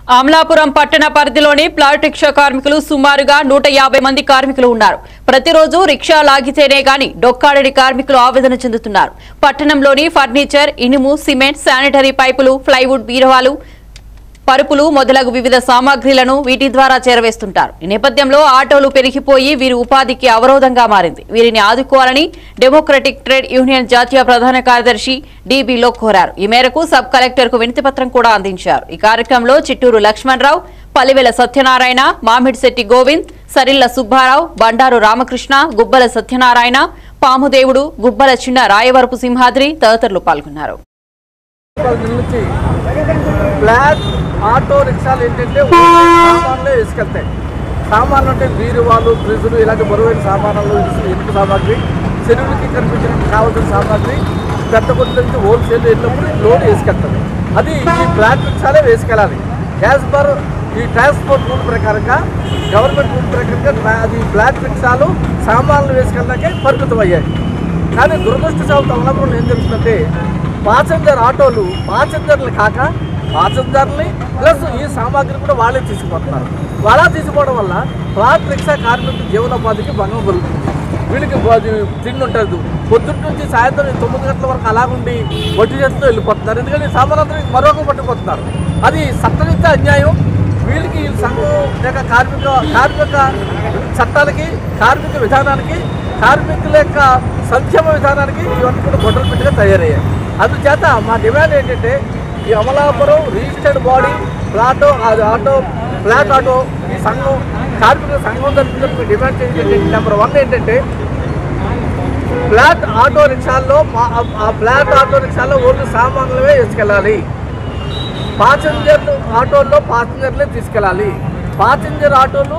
అమలాపురం పట్టణ పరిధిలోని plot rickshaw కార్మికులు సుమారుగా నూట యాభై మంది కార్మికులు ఉన్నారు ప్రతిరోజు రిక్షా లాగితేనే గాని డొక్కాడని కార్మికులు ఆవేదన చెందుతున్నారు పట్టణంలోని ఫర్నిచర్ ఇనుము సిమెంట్ శానిటరీ పైపులు ప్లైవుడ్ బీరువాలు పరుపులు మొదలగు వివిధ సామాగ్రిలను వీటి ద్వారా చేరవేస్తుంటారు ఈ నేపథ్యంలో ఆటోలు పెరిగిపోయి వీరి ఉపాధికి అవరోధంగా మారింది వీరిని ఆదుకోవాలని డెమోక్రటిక్ ట్రేడ్ యూనియన్ జాతీయ ప్రధాన కార్యదర్శి డీబీలో కోరారు ఈ మేరకు సబ్ కలెక్టర్ కు వినతిపత్రం కూడా అందించారు ఈ కార్యక్రమంలో చిట్టూరు లక్ష్మణరావు పలివెల సత్యనారాయణ మామిడిశెట్టి గోవింద్ సరిల్ల సుబ్బారావు బండారు రామకృష్ణ గుబ్బల సత్యనారాయణ పాముదేవుడు గుబ్బల చిన్న రాయవరపు సింహాద్రి తదితరులు పాల్గొన్నారు రూపాయల నుంచి ఫ్లాట్ ఆటో రిక్షాలు ఏంటంటే ఓన్లీ సామాన్లే వేసుకెళ్తాయి సామాన్లు అంటే బీరువాలు ఫ్రిడ్జులు ఇలాంటి బరువైన సామాన్లు ఇసుక- ఇనుప సామాగ్రి చెరువులకి కనిపించిన కావాల్సిన సామాగ్రి పెద్ద కొట్ల నుంచి హోల్సేల్ వెళ్ళినప్పుడు లోడ్ వేసుకెళ్తారు అది ఈ ఫ్లాట్ రిక్షాలే వేసుకెళ్ళాలి యాజ్ పర్ ఈ ట్రాన్స్పోర్ట్ రూల్ ప్రకారంగా గవర్నమెంట్ రూల్ ప్రకారంగా ట్రా- అది ఫ్లాట్ రిక్షాలు సామాన్లు వేసుకెళ్ళడానికే పరిమితం అయ్యాయి కానీ దురదృష్టశాతం అమలాపురంలో ఏం తెలుస్తుందంటే పాసెంజర్ ఆటోలు పాసెంజర్లు కాక పాసెంజర్ని ప్లస్ ఈ సామాగ్రి కూడా వాళ్ళే తీసుకుపోతున్నారు వాళ్ళ తీసుకోవడం వల్ల ఫ్లాట్ రిక్షా కార్మికుల జీవనోపాధికి భంగం కలుగుతుంది వీళ్ళకి అది తిండి ఉంటుంది పొద్దున్న నుంచి సాయంత్రం తొమ్మిది గంటల వరకు అలాగుండి వడ్డీ చేస్తూ వెళ్ళిపోతున్నారు ఎందుకంటే ఈ సామాన్యందరూ మరొక పట్టుకుపోతున్నారు అది చట్టరీత్యా అన్యాయం వీళ్ళకి ఈ సంఘం లేక కార్మిక కార్మిక చట్టాలకి కార్మిక విధానానికి కార్మికుల యొక్క సంక్షేమ విధానానికి ఇవన్నీ కూడా గొడవలు పెట్టిగా తయారయ్యాయి అందుచేత మా డిమాండ్ ఏంటంటే ఈ అమలాపురం రిజిస్టర్డ్ బాడీ ఫ్లాటో అది ఆటో ఫ్లాట్ ఆటో ఈ సంఘం కార్మికుల సంఘం తరఫున డిమాండ్ చేసేది నెంబర్ వన్ ఏంటంటే ఫ్లాట్ ఆటో రిక్షాల్లో మా- ఆ ఫ్లాట్ ఆటో రిక్షాల్లో ఓన్లీ సామాన్లవే వేసుకెళ్ళాలి పాసెంజర్ ఆటోల్లో పాసెంజర్లే తీసుకెళ్ళాలి పాసెంజర్ ఆటోలు